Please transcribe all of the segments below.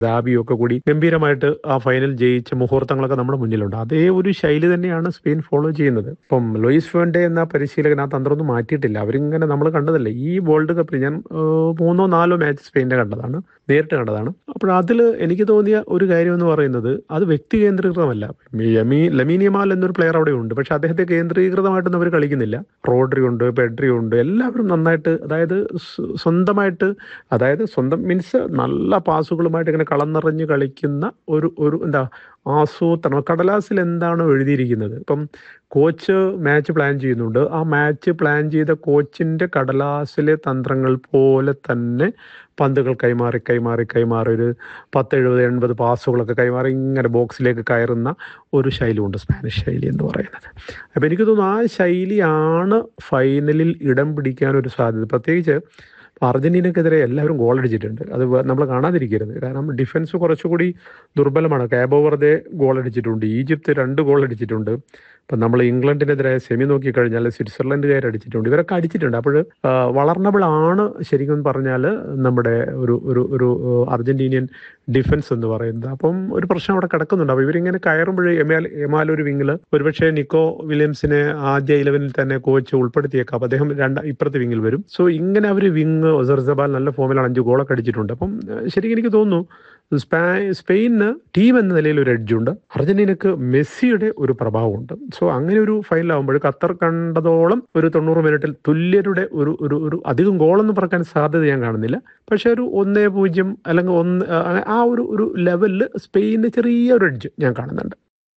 ദാബിയും ഒക്കെ കൂടി ഗംഭീരമായിട്ട് ആ ഫൈനൽ ജയിച്ച മുഹൂർത്തങ്ങളൊക്കെ നമ്മുടെ മുന്നിലുണ്ട് അതേ ഒരു ശൈലി തന്നെയാണ് സ്പെയിൻ ഫോളോ ചെയ്യുന്നത് ഇപ്പം ലൂയിസ് ഫോൻഡെ എന്ന പരിശീലകൻ ആ തന്ത്രമൊന്നും മാറ്റിയിട്ടില്ല അവരിങ്ങനെ നമ്മൾ കണ്ടതല്ലേ ഈ വേൾഡ് കപ്പിൽ ഞാൻ ഏഹ്, മൂന്നോ നാലോ മാച്ച് സ്പെയിനിന്റെ കണ്ടതാണ് നേരിട്ട് കണ്ടതാണ് അപ്പോൾ അതിൽ എനിക്ക് തോന്നിയ ഒരു കാര്യം എന്ന് പറയുന്നത് അത് വ്യക്തി കേന്ദ്രീകൃതമല്ല യമി ലമീനിയമാൽ എന്നൊരു പ്ലെയർ അവിടെ ഉണ്ട് പക്ഷെ അദ്ദേഹത്തെ കേന്ദ്രീകൃതമായിട്ടൊന്നും അവർ കളിക്കുന്നില്ല റോഡ്രി ഉണ്ട് പെഡ്രി ഉണ്ട് എല്ലാവരും നന്നായിട്ട് അതായത് സ്വ- സ്വന്തമായിട്ട് അതായത് സ്വന്തം മീൻസ് നല്ല പാസുകളുമായിട്ട് ഇങ്ങനെ കളം നിറഞ്ഞ് കളിക്കുന്ന ഒരു ഒരു എന്താ ആസൂത്രണം കടലാസിൽ എന്താണോ എഴുതിയിരിക്കുന്നത് ഇപ്പം കോച്ച് മാച്ച് പ്ലാൻ ചെയ്യുന്നുണ്ട് ആ മാച്ച് പ്ലാൻ ചെയ്ത കോച്ചിന്റെ കടലാസിലെ തന്ത്രങ്ങൾ പോലെ തന്നെ പന്തുകൾ കൈമാറി കൈമാറി കൈമാറി ഒരു പത്ത് എഴുപത് എൺപത് പാസുകളൊക്കെ കൈമാറി ഇങ്ങനെ ബോക്സിലേക്ക് കയറുന്ന ഒരു ശൈലിയുണ്ട് സ്പാനിഷ് ശൈലി എന്ന് പറയുന്നത് അപ്പം എനിക്ക് തോന്നുന്നു ആ ശൈലിയാണ് ഫൈനലിൽ ഇടം പിടിക്കാൻ ഒരു സാധ്യത പ്രത്യേകിച്ച് അർജന്റീനക്കെതിരെ എല്ലാവരും ഗോൾ അടിച്ചിട്ടുണ്ട് അത് നമ്മൾ കാണാതിരിക്കരുത് കാരണം ഡിഫൻസ് കുറച്ചുകൂടി ദുർബലമാണ് കാബോ വെറുതെ ഗോൾ അടിച്ചിട്ടുണ്ട് ഈജിപ്ത് രണ്ട് ഗോൾ അടിച്ചിട്ടുണ്ട് ഇപ്പം നമ്മൾ ഇംഗ്ലണ്ടിനെതിരെ സെമി നോക്കിക്കഴിഞ്ഞാൽ സ്വിറ്റ്സർലൻഡുകാർ അടിച്ചിട്ടുണ്ട് ഇവരൊക്കെ അടിച്ചിട്ടുണ്ട് അപ്പോൾ വളർന്നബിൾ ആണ് ശരിക്കും പറഞ്ഞാൽ നമ്മുടെ ഒരു ഒരു ഒരു ഏഹ്, അർജന്റീനിയൻ ഡിഫൻസ് എന്ന് പറയുന്നത് അപ്പം ഒരു പ്രശ്നം അവിടെ കിടക്കുന്നുണ്ട് അപ്പോൾ ഇവരിങ്ങനെ കയറുമ്പോൾ എമാൽ എമാൽ ഒരു വിങ്ങിൽ ഒരുപക്ഷെ നിക്കോ വില്യംസിനെ ആദ്യ ഇലവനിൽ തന്നെ കോച്ച് ഉൾപ്പെടുത്തിയേക്കാം അപ്പോൾ അദ്ദേഹം രണ്ട് ഇപ്പുറത്തെ വിങ്ങിൽ വരും സോ ഇങ്ങനെ അവർ വിങ് ഒസർസബാൽ നല്ല ഫോമിലാണ് അഞ്ച് ഗോളൊക്കെ അടിച്ചിട്ടുണ്ട് അപ്പം ഏഹ്, ശരിക്കും എനിക്ക് തോന്നുന്നു സ്പാ- സ്പെയിനിന് ടീം എന്ന നിലയിൽ ഒരു എഡ്ജുണ്ട് അർജന്റീനക്ക് മെസ്സിയുടെ ഒരു പ്രഭാവമുണ്ട് സോ അങ്ങനെ ഒരു ഫൈനലാകുമ്പോൾ ഖത്തർ കണ്ടതോളം ഒരു തൊണ്ണൂറ് മിനിറ്റിൽ തുല്യരുടെ ഒരു ഒരു ഒരു അധികം ഗോളൊന്നും പറക്കാൻ സാധ്യത ഞാൻ കാണുന്നില്ല പക്ഷെ ഒരു ഒന്നേ പൂജ്യം അല്ലെങ്കിൽ ഒന്ന് ആ- ആ ഒരു ഒരു ലെവലിൽ സ്പെയിനിന് ചെറിയ ഒരു എഡ്ജ് ഞാൻ കാണുന്നുണ്ട്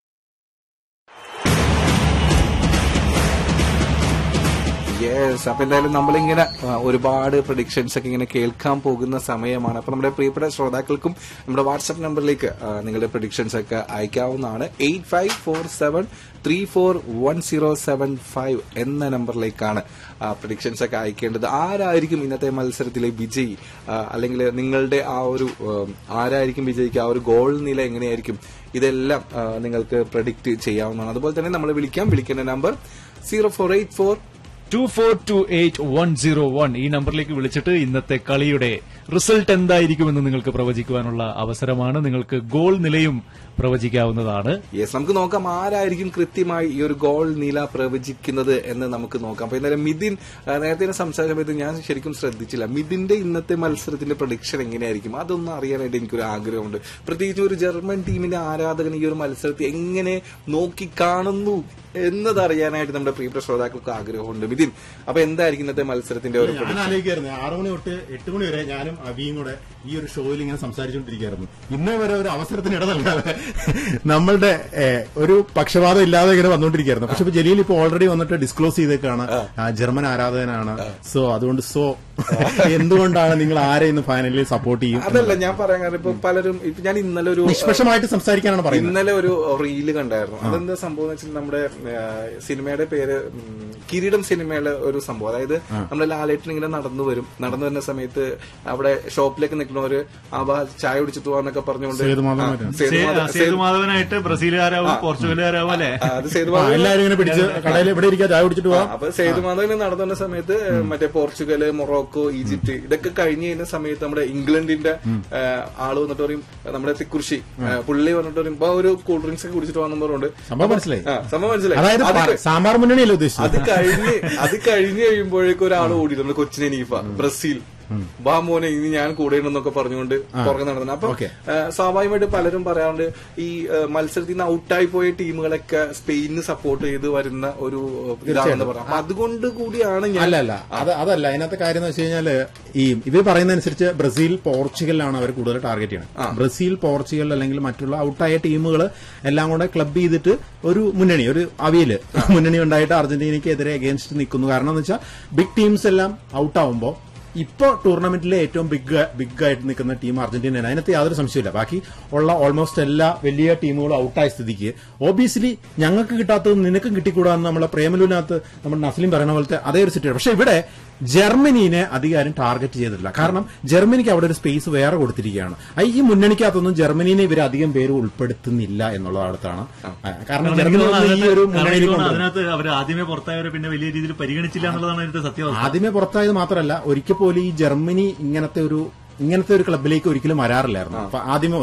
യെസ് അപ്പൊ എന്തായാലും നമ്മളിങ്ങനെ ആ, ഒരുപാട് പ്രഡിക്ഷൻസ് ഒക്കെ ഇങ്ങനെ കേൾക്കാൻ പോകുന്ന സമയമാണ് അപ്പൊ നമ്മുടെ പ്രിയപ്പെട്ട ശ്രോതാക്കൾക്കും നമ്മുടെ വാട്സ്ആപ്പ് നമ്പറിലേക്ക് ആ, നിങ്ങളുടെ പ്രഡിക്ഷൻസ് ഒക്കെ അയക്കാവുന്നതാണ് eight five four seven three four one zero seven five എന്ന നമ്പറിലേക്കാണ് പ്രഡിക്ഷൻസ് ഒക്കെ അയക്കേണ്ടത് ആരായിരിക്കും ഇന്നത്തെ മത്സരത്തിലെ വിജയി ആ, അല്ലെങ്കിൽ നിങ്ങളുടെ ആ ഒരു ഉം, ആരായിരിക്കും വിജയിക്കുക ആ ഒരു ഗോൾ നില എങ്ങനെയായിരിക്കും ഇതെല്ലാം ആ, നിങ്ങൾക്ക് പ്രഡിക്റ്റ് ചെയ്യാവുന്നതാണ് അതുപോലെ തന്നെ നമ്മൾ വിളിക്കാം വിളിക്കേണ്ട number zero four eight four two four two eight one zero one ഈ നമ്പറിലേക്ക് വിളിച്ചിട്ട് ഇന്നത്തെ കളിയുടെ റിസൾട്ട് എന്തായിരിക്കുമെന്ന് നിങ്ങൾക്ക് പ്രവചിക്കുവാനുള്ള അവസരമാണ് നിങ്ങൾക്ക് ഗോൾ നിലയും പ്രവചിക്കാവുന്നതാണ് യെസ് നമുക്ക് നോക്കാം ആരായിരിക്കും കൃത്യമായി ഈ ഒരു ഗോൾ നില പ്രവചിക്കുന്നത് എന്ന് നമുക്ക് നോക്കാം അപ്പൊ എന്തായാലും മിഥിൻ ആ, നേരത്തെ ഞാൻ സംസാരിച്ച സമയത്ത് ഞാൻ ശരിക്കും ശ്രദ്ധിച്ചില്ല മിഥിന്റെ ഇന്നത്തെ മത്സരത്തിന്റെ പ്രഡിക്ഷൻ എങ്ങനെയായിരിക്കും അതൊന്നും അറിയാനായിട്ട് എനിക്കൊരു ആഗ്രഹമുണ്ട് പ്രത്യേകിച്ച് ഒരു ജർമ്മൻ ടീമിന്റെ ആരാധകൻ ഈ ഒരു മത്സരത്തെ എങ്ങനെ നോക്കി കാണുന്നു എന്നത് അറിയാനായിട്ട് നമ്മുടെ പ്രിയപ്പെട്ട ശ്രോതാക്കൾക്ക് ആഗ്രഹമുണ്ട് മിഥിൻ അപ്പൊ എന്തായിരിക്കും ഇന്നത്തെ മത്സരത്തിന്റെ ഒരു ഞാൻ prediction? ആലോചിക്കായിരുന്നു ആറു മണി തൊട്ട് എട്ട് മണി വരെ ഞാനും അവിയും കൂടെ ഈ ഒരു ഷോയിൽ ഇങ്ങനെ സംസാരിച്ചുകൊണ്ടിരിക്കുകയായിരുന്നു ഇന്നേ വരെ ഒരു അവസരത്തിന് ഇട നൽകാതെ നമ്മളുടെ ഏഹ്, ഒരു പക്ഷപാതം ഇല്ലാതെ ഇങ്ങനെ വന്നുകൊണ്ടിരിക്കുകയായിരുന്നു പക്ഷെ ഇപ്പൊ ജലീൽ ഇപ്പൊ ഓൾറെഡി വന്നിട്ട് ഡിസ്ക്ലോസ് ചെയ്തേക്കാണ് ആ, ജർമ്മൻ ആരാധകനാണ് സോ അതുകൊണ്ട് സോ എന്തുകൊണ്ടാണ് നിങ്ങൾ ആരെ ഇന്ന് ഫൈനലിൽ സപ്പോർട്ട് ചെയ്യും അതല്ല ഞാൻ പറയാൻ കാരണം ഇപ്പൊ പലരും ഇപ്പൊ ഞാൻ ഇന്നലെ ഒരു നിഷ്പക്ഷമായിട്ട് സംസാരിക്കാനാണ് പറയുന്നത് ഇന്നലെ ഒരു റീല് കണ്ടായിരുന്നു അതെന്താ സംഭവം എന്ന് വെച്ചാൽ നമ്മുടെ ആ, സിനിമയുടെ പേര് ഉം, കിരീടം സിനിമയിലെ ഒരു സംഭവം അതായത് നമ്മുടെ ലാലേട്ടൻ ഇങ്ങനെ നടന്നു വരും നടന്നു വരുന്ന സമയത്ത് അവിടെ ഷോപ്പിലേക്ക് നിൽക്കുന്നവര് ആ ബാ ചായ കുടിച്ചിട്ട് പോവാന്നൊക്കെ പറഞ്ഞുകൊണ്ട് സേതുമാധവൻ ആ, വരും. സേതുമാധവൻ- സേതു- സേതുമാധവനായിട്ട് ബ്രസീലുകാരാവും പോർച്ചുഗലുകാരാവും അല്ലെ ആ, അത് ആ, സേതുമാധവൻ എല്ലാവരും ഇങ്ങനെ പിടിച്ച് കടയിൽ എവിടെ ഇരിക്കുക ചായ കുടിച്ചിട്ട് ആ, പോവാം അപ്പൊ സേതുമാധവൻ നടന്നു വന്ന സമയത്ത് മറ്റേ പോർച്ചുഗല് മൊറോക്കോ ഈജിപ്റ്റ് ഇതൊക്കെ കഴിഞ്ഞ് കഴിഞ്ഞ സമയത്ത് നമ്മുടെ ഇംഗ്ലണ്ടിന്റെ ആ, ആള് വന്നിട്ട് പറയും നമ്മുടെ തിക്കുറിശി ആ, പുള്ളി വന്നിട്ട് പറയും "ബാ, ഒരു കൂൾ ഡ്രിങ്ക്സ് ഒക്കെ കുടിച്ചിട്ട് വന്നു പറഞ്ഞുകൊണ്ട് സംഭവം മനസ്സിലായി ആ, സംഭവം മനസ്സിലായി അതായത് അത് പ- സാമ്പാർ മുന്നണിയല്ലേ അത് ഉദ്ദേശിച്ചത് കഴിഞ്ഞ് അത് കഴിഞ്ഞ് കഴിയുമ്പോഴേക്കും ഒരാൾ ഓടി നമ്മുടെ കൊച്ചിനെ നീഫ ബ്രസീൽ ബാ മോനെ ഇനി ഞാൻ കൂടെ ഉണ്ടെന്നൊക്കെ പറഞ്ഞുകൊണ്ട് പുറകെ നടന്നു അപ്പൊ Okay. ആ, സ്വാഭാവികമായിട്ട് പലരും പറയാറുണ്ട് ഈ ആ, മത്സരത്തിൽ നിന്ന് ഔട്ടായി പോയ ടീമുകളൊക്കെ സ്പെയിനിന് സപ്പോർട്ട് ചെയ്ത് വരുന്ന ഒരു ഇതാണെന്ന് പറയാം അപ്പൊ അതുകൊണ്ട് കൂടിയാണ് ഞാൻ അല്ല അല്ല അത് അതല്ല അതിനകത്തെ കാര്യം എന്ന് വെച്ച് കഴിഞ്ഞാല് ഈ ഇവർ പറയുന്നതനുസരിച്ച് ബ്രസീൽ പോർച്ചുഗലിലാണ് അവർ കൂടുതൽ ടാർഗറ്റ് ചെയ്യുന്നത് ബ്രസീൽ പോർച്ചുഗൽ അല്ലെങ്കിൽ മറ്റുള്ള ഔട്ടായ ടീമുകൾ എല്ലാം കൂടെ ക്ലബ് ചെയ്തിട്ട് ഒരു മുന്നണി ഒരു അവിയല് മുന്നണി ഉണ്ടായിട്ട് അർജന്റീനയ്ക്ക് എതിരെ അഗേൻസ്റ്റ് നിൽക്കുന്നു കാരണം എന്ന് വെച്ചാൽ ബിഗ് ടീംസ് എല്ലാം ഔട്ടാവുമ്പോൾ ഇപ്പൊ ടൂർണമെന്റിലെ ഏറ്റവും ബിഗ് ബിഗ് ആയിട്ട് നിൽക്കുന്ന ടീം അർജന്റീനയാണ് അതിനകത്ത് യാതൊരു സംശയമില്ല ബാക്കി ഉള്ള ഓൾമോസ്റ്റ് എല്ലാ വലിയ ടീമുകളും ഔട്ടായ സ്ഥിതിക്ക് ഓബിയസ്ലി ഞങ്ങൾക്ക് കിട്ടാത്തത് നിനക്കും കിട്ടിക്കൂടാന്ന് നമ്മളെ പ്രേമലുവിനകത്ത് നമ്മുടെ നസ്ലിം പറയുന്ന പോലത്തെ അതേ ഒരു സിറ്റുവേഷൻ പക്ഷെ ഇവിടെ ജർമ്മനീനെ അധികാരം ടാർഗറ്റ് ചെയ്തിട്ടില്ല കാരണം ജർമ്മനിക്ക് അവിടെ ഒരു സ്പേസ് വേറെ കൊടുത്തിരിക്കുകയാണ് ആ ഈ മുന്നണിക്കകത്തൊന്നും ജർമ്മനീനെ ഇവർ അധികം പേര് ഉൾപ്പെടുത്തുന്നില്ല എന്നുള്ളത് അടുത്താണ് കാരണം എനിക്ക് ജർമ്മനി തോന്നുന്നു ഒന്നും ഈ ഒരു അതിനകത്ത് മുന്നണിയിൽ കാരണം കൊണ്ടുവരും. അതിനകത്ത് അവർ ആദ്യമേ പുറത്തായവരെ പിന്നെ വലിയ രീതിയിൽ പരിഗണിച്ചില്ല എന്നുള്ളതാണ് ഇതിന്റെ സത്യാവസ്ഥ ആദ്യമേ പുറത്തായത് മാത്രമല്ല ഒരിക്കൽ പോലും ഈ ജർമ്മനി ഇങ്ങനത്തെ ഒരു ഇങ്ങനത്തെ ഒരു ക്ലബിലേക്ക് ഒരിക്കലും വരാറില്ലായിരുന്നു അപ്പൊ ആദ്യമേ